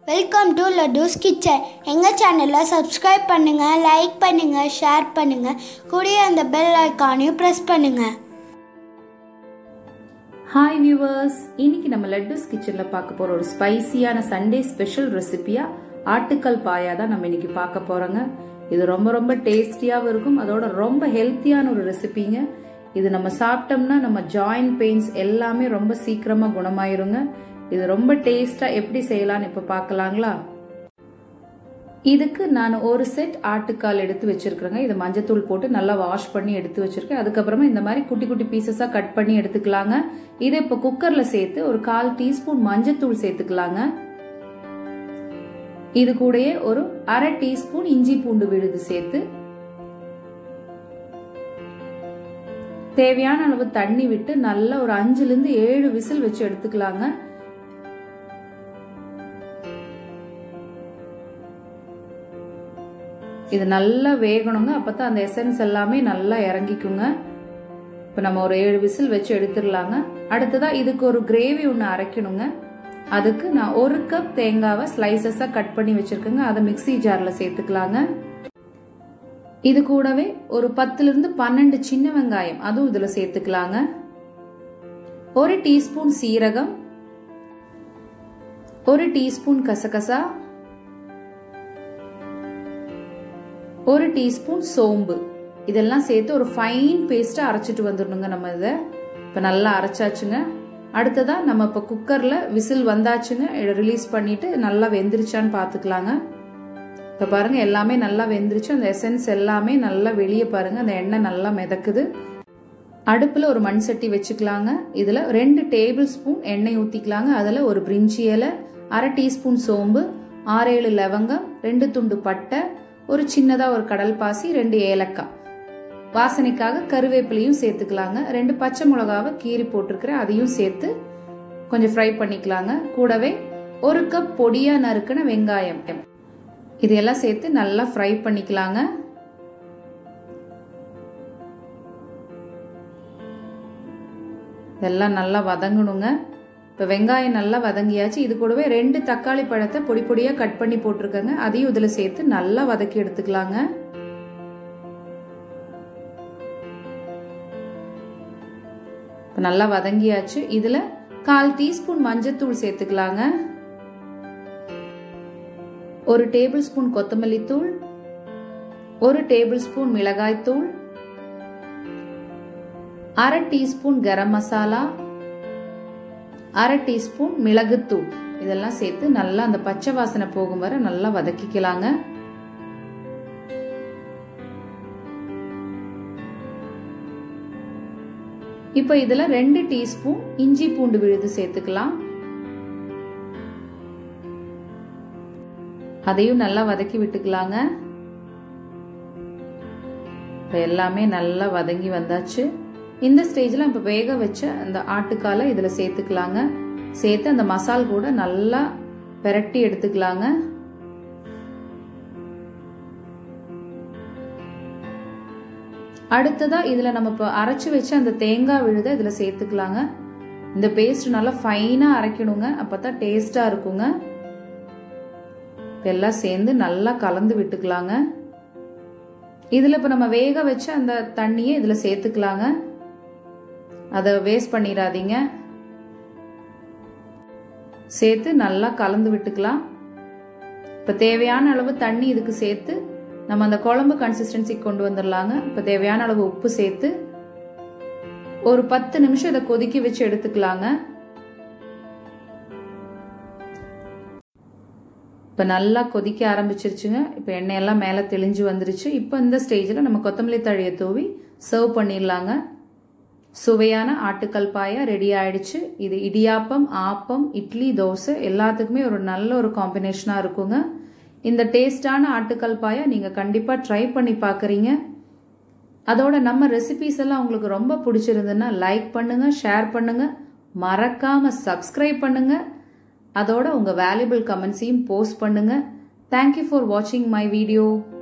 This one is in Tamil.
வெல்கம் டு லட்டூஸ் கிச்சன் எங்கள் சேனலை சப்ஸ்கிரைப் பண்ணுங்கள் லைக் பண்ணுங்கள் ஷேர் பண்ணுங்கள் கூடிய அந்த பெல் ஐக்கானையும் ப்ரெஸ் பண்ணுங்கள் ஹாய் வியூவர்ஸ் இன்னைக்கு நம்ம லட்டூஸ் கிச்சனில் பார்க்க போகிற ஒரு ஸ்பைசியான சண்டே ஸ்பெஷல் ரெசிபியாக ஆட்டுக்கல் பாயா தான் நம்ம இன்னைக்கு பார்க்க போகிறோங்க இது ரொம்ப ரொம்ப டேஸ்டியாகவும் இருக்கும் அதோட ரொம்ப ஹெல்த்தியான ஒரு ரெசிபிங்க இது நம்ம சாப்பிட்டோம்னா நம்ம ஜாயிண்ட் பெயின்ஸ் எல்லாமே ரொம்ப சீக்கிரமாக குணமாயிருங்க இது ரொம்ப டேஸ்டாக எப்படி செய்யலாம்னு இப்போ பார்க்கலாங்களா இதுக்கு நான் ஒரு செட் ஆட்டுக்கால் எடுத்து வச்சிருக்கிறேங்க இதை மஞ்சத்தூள் போட்டு நல்லா வாஷ் பண்ணி எடுத்து வச்சிருக்கேன் அதுக்கப்புறமா இந்த மாதிரி குட்டி குட்டி பீசஸாக கட் பண்ணி எடுத்துக்கலாங்க இதை இப்போ குக்கரில் சேர்த்து ஒரு கால் டீஸ்பூன் மஞ்சத்தூள் சேர்த்துக்கலாங்க இது கூடயே ஒரு அரை டீஸ்பூன் இஞ்சி பூண்டு விழுது சேர்த்து தேவையான அளவு தண்ணி விட்டு நல்லா ஒரு அஞ்சுல இருந்து ஏழு விசில் வச்சு எடுத்துக்கலாங்க இது நல்லா வேகணுங்க அப்பதான் அந்த எசன்ஸ் எல்லாமே நல்லா இறங்கிக்குங்க இப்போ நம்ம ஒரு ஏழு விசில் வச்சு எடுத்துடலாங்க அடுத்ததா இதுக்கு ஒரு கிரேவி ஒன்று அரைக்கணுங்க அதுக்கு நான் ஒரு கப் தேங்காவை ஸ்லைசஸாக கட் பண்ணி வச்சிருக்கேங்க அதை மிக்சி ஜாரில் சேர்த்துக்கலாங்க இது கூடவே ஒரு பத்துலேருந்து பன்னெண்டு சின்ன வெங்காயம் அதுவும் இதில் சேர்த்துக்கலாங்க ஒரு டீஸ்பூன் சீரகம் ஒரு டீஸ்பூன் கசகசா ஒரு டீஸ்பூன் சோம்பு இதெல்லாம் சேர்த்து ஒரு ஃபைன் பேஸ்ட்டாக அரைச்சிட்டு வந்துடணுங்க நம்ம இதை இப்போ நல்லா அரைச்சாச்சுங்க அடுத்ததா நம்ம இப்போ குக்கரில் விசில் வந்தாச்சுங்க ரிலீஸ் பண்ணிட்டு நல்லா வெந்துருச்சான்னு பார்த்துக்கலாங்க இப்போ பாருங்க எல்லாமே நல்லா வெந்துருச்சு அந்த எசன்ஸ் எல்லாமே நல்லா வெளியே பாருங்க அந்த எண்ணெய் நல்லா மிதக்குது அடுப்பில் ஒரு மண் சட்டி வச்சுக்கலாங்க இதில் ரெண்டு டேபிள் ஸ்பூன் எண்ணெய் ஊற்றிக்கலாங்க அதில் ஒரு பிரிஞ்சி இலை அரை டீஸ்பூன் சோம்பு ஆறேழு லவங்கம் ரெண்டு துண்டு பட்டை ஒரு சின்னதாக ஒரு கடல் பாசி ரெண்டு ஏலக்காய் வாசனைக்காக கருவேப்பிலையும் சேர்த்துக்கலாங்க ரெண்டு பச்சை மிளகாவை கீறி போட்டிருக்கிறேன் அதையும் சேர்த்து கொஞ்சம் ஃப்ரை பண்ணிக்கலாங்க கூடவே ஒரு கப் பொடியாக நறுக்கின வெங்காயம் இதையெல்லாம் சேர்த்து நல்லா ஃப்ரை பண்ணிக்கலாங்க இதெல்லாம் நல்லா வதங்கணுங்க இப்போ வெங்காயம் நல்லா வதங்கியாச்சு இது கூடவே ரெண்டு தக்காளி பழத்தை பொடி பொடியாக கட் பண்ணி போட்டிருக்கேங்க அதையும் இதில் சேர்த்து நல்லா வதக்கி எடுத்துக்கலாங்க இப்போ நல்லா வதங்கியாச்சு இதில் கால் டீஸ்பூன் மஞ்சத்தூள் சேர்த்துக்கலாங்க ஒரு டேபிள் ஸ்பூன் கொத்தமல்லி தூள் ஒரு டேபிள் ஸ்பூன் மிளகாய் தூள் அரை டீஸ்பூன் கரம் மசாலா அரை டீஸ்பூன் மிளகுத்தூள் இதெல்லாம் சேர்த்து நல்லா அந்த பச்சை வாசனை போகும் வரை நல்லா வதக்கிக்கலாங்க இப்போ இதுல ரெண்டு டீஸ்பூன் இஞ்சி பூண்டு விழுது சேர்த்துக்கலாம் அதையும் நல்லா வதக்கி விட்டுக்கலாங்க இப்போ எல்லாமே நல்லா வதங்கி வந்தாச்சு இந்த ஸ்டேஜில் இப்போ வேக வச்ச அந்த ஆட்டுக்காலை இதில் சேர்த்துக்கலாங்க சேர்த்து அந்த மசால் கூட நல்லா பெரட்டி எடுத்துக்கலாங்க அடுத்ததா இதில் நம்ம இப்போ அரைச்சி வச்ச அந்த தேங்காய் விழுத இதில் சேர்த்துக்கலாங்க இந்த பேஸ்ட் நல்லா ஃபைனாக அரைக்கணுங்க அப்போ தான் டேஸ்டாக இருக்குங்க எல்லாம் சேர்ந்து நல்லா கலந்து விட்டுக்கலாங்க இதில் இப்போ நம்ம வேக வச்ச அந்த தண்ணியை இதில் சேர்த்துக்கலாங்க அதை வேஸ்ட் பண்ணிடாதீங்க சேர்த்து நல்லா கலந்து விட்டுக்கலாம் இப்போ தேவையான அளவு தண்ணி இதுக்கு சேர்த்து நம்ம அந்த குழம்பு கன்சிஸ்டன்சி கொண்டு வந்துடலாங்க இப்போ தேவையான அளவு உப்பு சேர்த்து ஒரு பத்து நிமிஷம் இதை கொதிக்க வச்சு எடுத்துக்கலாங்க இப்போ நல்லா கொதிக்க ஆரம்பிச்சிருச்சுங்க இப்போ எண்ணெயெல்லாம் மேலே தெளிஞ்சு வந்துருச்சு இப்போ இந்த ஸ்டேஜில் நம்ம கொத்தமல்லி தழையை தூவி சர்வ் பண்ணிடலாங்க சுவையான ஆட்டுக்கல் பாயா ரெடி ஆயிடுச்சு இது இடியாப்பம் ஆப்பம் இட்லி தோசை எல்லாத்துக்குமே ஒரு நல்ல ஒரு காம்பினேஷனாக இருக்குங்க இந்த டேஸ்டான ஆட்டுக்கல் பாயா நீங்கள் கண்டிப்பாக ட்ரை பண்ணி பார்க்குறீங்க அதோட நம்ம ரெசிபிஸ் எல்லாம் உங்களுக்கு ரொம்ப பிடிச்சிருந்துன்னா லைக் பண்ணுங்க ஷேர் பண்ணுங்க மறக்காம சப்ஸ்கிரைப் பண்ணுங்க அதோட உங்கள் வேல்யூபிள் கமெண்ட்ஸையும் போஸ்ட் பண்ணுங்க தேங்க்யூ ஃபார் வாட்சிங் மை வீடியோ